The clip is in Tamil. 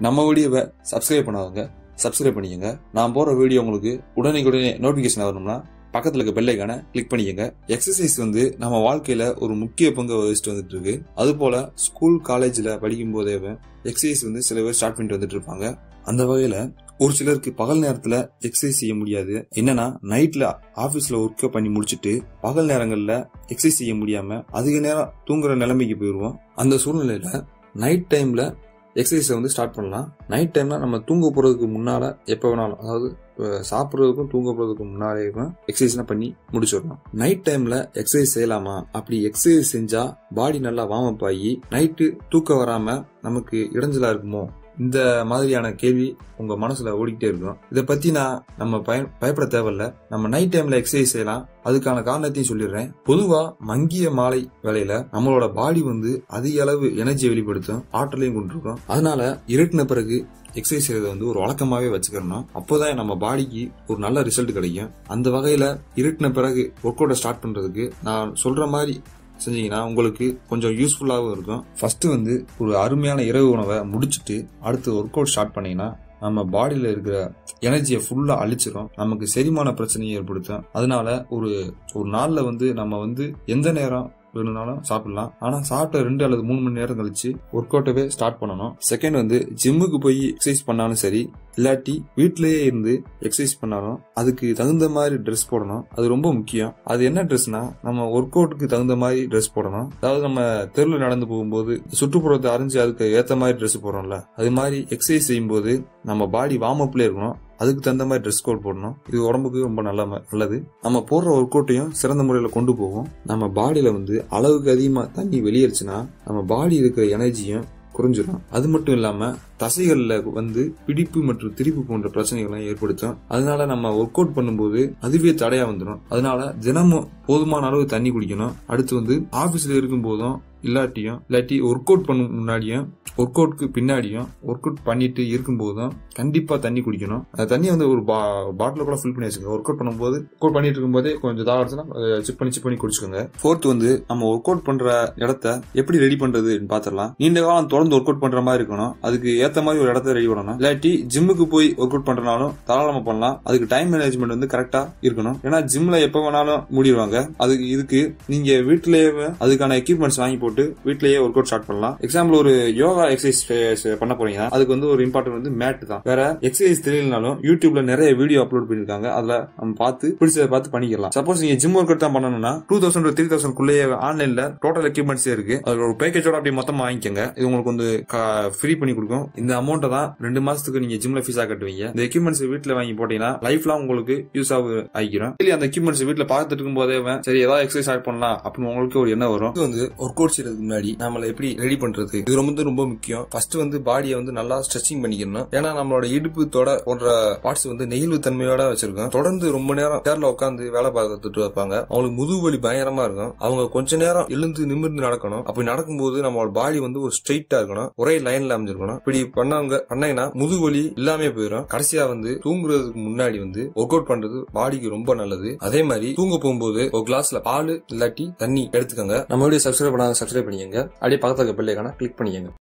நம்ம வீடியோவை சப்ஸ்கிரைப் பண்ணாதவங்க சப்ஸ்கிரைப் பண்ணிக்கோங்க நான் போற வீடியோ உங்களுக்கு உடனே நோட்டிபிகேஷன் வரணும்னா பக்கத்துல இருக்க பெல் ஐக்கான கிளிக் பண்ணிக்கோங்க எக்ஸசைஸ் வந்து நம்ம வாழ்க்கையில ஒரு முக்கிய பங்கு வகிச்சுட்டு வந்துட்டு இருக்கு அது போல ஸ்கூல் காலேஜ்ல படிக்கும் போதே எக்ஸசைஸ் வந்து சில பேர் ஸ்டார்ட் பண்ணிட்டு வந்துட்டு இருப்பாங்க அந்த வகையில ஒரு சிலருக்கு பகல் நேரத்துல எக்ஸசைஸ் செய்ய முடியாது என்னன்னா நைட்ல ஆபீஸ்ல ஒர்க்க பண்ணி முடிச்சுட்டு பகல் நேரங்கள்ல எக்ஸசைஸ் செய்ய முடியாம அதிக நேரம் தூங்குற நிலைமைக்கு போயிடுவோம் அந்த சூழ்நிலையில நைட் டைம்ல எக்ஸசைஸை வந்து ஸ்டார்ட் பண்ணலாம் நைட் டைம்ல நம்ம தூங்க போறதுக்கு முன்னால எப்போ வேணாலும் அதாவது இப்ப சாப்பிட்றதுக்கும் தூங்க போறதுக்கு முன்னாலேயும் எக்ஸசைஸ்லாம் பண்ணி முடிச்சிடணும் நைட் டைம்ல எக்ஸசைஸ் செய்யலாமா அப்படி எக்ஸசைஸ் செஞ்சா பாடி நல்லா வார்ம் அப் ஆகி நைட்டு தூக்கம் வராம நமக்கு இடைஞ்சலா இருக்குமோ இந்த மாதிரியான கேள்வி உங்க மனசுல ஓடிக்கிட்டே இருக்கும் இதை பத்தி நான் நம்ம பய பயப்பட தேவையில்ல நம்ம நைட் டைம்ல எக்ஸசைஸ் செய்யலாம் அதுக்கான காரணத்தையும் சொல்லிடுறேன் பொதுவா மங்கிய மாலை வேலையில நம்மளோட பாடி வந்து அதிக அளவு எனர்ஜியை வெளிப்படுத்தும் ஆற்றலையும் கொண்டிருக்கும் அதனால இருட்டின பிறகு எக்ஸசைஸ் செய்யறத வந்து ஒரு வழக்கமாவே வச்சுக்கணும் அப்போதான் நம்ம பாடிக்கு ஒரு நல்ல ரிசல்ட் கிடைக்கும் அந்த வகையில இருட்டின பிறகு ஒர்க் அவுட்டை ஸ்டார்ட் பண்றதுக்கு நான் சொல்ற மாதிரி செஞ்சீங்கன்னா உங்களுக்கு கொஞ்சம் யூஸ்ஃபுல்லாகவும் இருக்கும் ஃபர்ஸ்ட் வந்து ஒரு அருமையான இரவு உணவை முடிச்சுட்டு அடுத்து ஒர்க் அவுட் ஸ்டார்ட் பண்ணீங்கன்னா நம்ம பாடியில இருக்கிற எனர்ஜியை ஃபுல்லா அழிச்சிரும் நமக்கு செரிமான பிரச்சனையை ஏற்படுத்தும் அதனால ஒரு ஒரு நாள்ல வந்து நம்ம வந்து எந்த நேரம் வேணும்னாலும் சாப்பிடலாம் ஆனா சாப்பிட்ட ரெண்டு அல்லது மூணு மணி நேரம் கழிச்சு ஒர்க் அவுட்டவே ஸ்டார்ட் பண்ணணும் செகண்ட் வந்து ஜிம்முக்கு போய் எக்ஸசைஸ் பண்ணாலும் சரி இல்லாட்டி வீட்டிலேயே இருந்து எக்ஸசைஸ் பண்ணாலும் அதுக்கு தகுந்த மாதிரி ட்ரெஸ் போடணும் அது ரொம்ப முக்கியம் அது என்ன ட்ரெஸ்னா நம்ம ஒர்க் அவுட்டுக்கு தகுந்த மாதிரி ட்ரெஸ் போடணும் அதாவது நம்ம தெருவில் நடந்து போகும்போது சுற்றுப்புறத்தை அறிஞ்சு அதுக்கு ஏத்த மாதிரி ட்ரெஸ் போடுறோம்ல அது மாதிரி எக்ஸசைஸ் செய்யும்போது நம்ம பாடி வார்ம் அப்ல இருக்கணும் அதுக்கு தகுந்த மாதிரி ட்ரெஸ் கோட் போடணும் இது உடம்புக்கு ரொம்ப நல்ல நல்லது நம்ம போடுற ஒர்க் அவுட்டையும் சிறந்த முறையில் கொண்டு போவோம் நம்ம பாடியில வந்து அளவுக்கு அதிகமாக தண்ணி வெளியேறுச்சுன்னா நம்ம பாடி இருக்கிற எனர்ஜியும் குறைஞ்சிடும் அது மட்டும் இல்லாம தசைகள்ல வந்து பிடிப்பு மற்றும் திரிப்பு போன்ற பிரச்சனைகளை ஏற்படுத்தும் அதனால நம்ம ஒர்க் அவுட் பண்ணும்போது அதுவே தடையா வந்துடும் அதனால தினமும் போதுமான அளவு தண்ணி குடிக்கணும் அடுத்து வந்து ஆபீஸ்ல இருக்கும் போதும் இல்லாட்டியும் இல்லாட்டி ஒர்க் அவுட் பண்ண முன்னாடியும் ஒர்க் அவுட்க்கு பின்னாடியும் ஒர்க் அவுட் பண்ணிட்டு இருக்கும்போதும் கண்டிப்பா தண்ணி குடிக்கணும் அந்த தண்ணி வந்து ஒரு பாட்டில் கூட ஃபில் பண்ணி வச்சுக்கோங்க ஒர்க் அவுட் பண்ணும்போது ஒர்க் அவுட் பண்ணிட்டு இருக்கும்போதே கொஞ்சம் தாகடிச்சுன்னா செக் பண்ணி செக் பண்ணி குடிச்சுக்கோங்க ஃபோர்த் வந்து நம்ம ஒர்க் அவுட் பண்ற இடத்த எப்படி ரெடி பண்றதுன்னு பாத்திரலாம் நீண்ட காலம் தொடர்ந்து ஒர்க் அவுட் பண்ற மாதிரி இருக்கணும் அதுக்கு ஏத்த மாதிரி ஒரு இடத்த ரெடி பண்ணணும் இல்லாட்டி ஜிம்முக்கு போய் ஒர்க் அவுட் பண்றனாலும் தாராளமா பண்ணலாம் அதுக்கு டைம் மேனேஜ்மெண்ட் வந்து கரெக்டா இருக்கணும் ஏன்னா ஜிம்ல எப்ப வேணாலும் முடிவாங்க அதுக்கு இதுக்கு நீங்க வீட்லயே அதுக்கான எக்யூப்மெண்ட்ஸ் வாங்கி போட்டு வீட்லயே ஒர்க் அவுட் ஸ்டார்ட் பண்ணலாம் எக்ஸாம்பிள் ஒரு யோகா எக்ஸசைஸ் பண்ண போறீங்கன்னா அதுக்கு வந்து ஒரு இம்பார்ட்டன்ட் வந்து மேட் தான் வேற எக்ஸசைஸ் தெரியலனாலும் யூடியூப்ல நிறைய வீடியோ அப்லோட் பண்ணிருக்காங்க அதுல நம்ம பார்த்து பிடிச்சதை பார்த்து பண்ணிக்கலாம் சப்போஸ் நீங்க ஜிம் ஒர்க் அவுட் தான் பண்ணணும்னா டூ தௌசண்ட் த்ரீ தௌசண்ட் குள்ளேயே ஆன்லைன்ல டோட்டல் எக்யூப்மெண்ட்ஸே இருக்கு அது ஒரு பேக்கேஜோட அப்படி மொத்தமா வாங்கிக்கோங்க இது உங்களுக்கு வந்து ஃப்ரீ பண்ணி கொடுக்கும் இந்த அமௌண்ட்டை தான் ரெண்டு மாசத்துக்கு நீங்க ஜிம்ல ஃபீஸா கட்டுவீங்க இந்த எக்யூப்மெண்ட்ஸ் வீட்டுல வாங்கி போட்டீங்கன்னா லைஃப் லாங் உங்களுக்கு யூஸ் ஆகு ஆகிக்கிறோம் இல்ல அந்த எக்யூப்மெண்ட்ஸ் வீட்டுல பார்த்துட்டு இருக்கும் போதே சரி ஏதாவது எக்ஸசைஸ் ஆட் பண்ணலாம் அப்படின்னு உங்களுக்கு ஒரு எண்ணம் வரும் இது வந்து ஒர்க் அவுட் செய்யறதுக்கு முன்னாடி நம்மள எப்படி ரெடி பண்றது இது ரொம்ப ரொம்ப முக்கியம் ஃபர்ஸ்ட் வந்து பாடியை வந்து நல்லா ஸ்ட்ரெச்சிங் பண்ணிக்கணும் ஏன்னா நம்மளோட இடுப்பு தொட போன்ற பார்ட்ஸ் வந்து நெகிழ்வு தன்மையோட வச்சிருக்கோம் தொடர்ந்து ரொம்ப நேரம் சேர்ல உட்காந்து வேலை பார்த்துட்டு இருப்பாங்க அவங்களுக்கு முதுகு வலி பயங்கரமா இருக்கும் அவங்க கொஞ்ச நேரம் எழுந்து நிமிர்ந்து நடக்கணும் அப்படி நடக்கும்போது நம்மளோட பாடி வந்து ஒரு ஸ்ட்ரெயிட்டா இருக்கணும் ஒரே லைன்ல அமைஞ்சிருக்கணும் இப்படி பண்ணவங்க பண்ணீங்கன்னா முதுகு வலி இல்லாம போயிடும் கடைசியா வந்து தூங்குறதுக்கு முன்னாடி வந்து ஒர்க் அவுட் பண்றது பாடிக்கு ரொம்ப நல்லது அதே மாதிரி தூங்க போகும்போது ஒரு கிளாஸ்ல பால் இல்லாட்டி தண்ணி எடுத்துக்கோங்க நம்ம வீடியோ சப்ஸ்கிரைப் பண்ணாத சப்ஸ்கிரைப் பண்ணிக்கோங்க அப்படியே பக்கத்துல பெல்லைக்கான கிளிக் பண்ணிக்கோங்க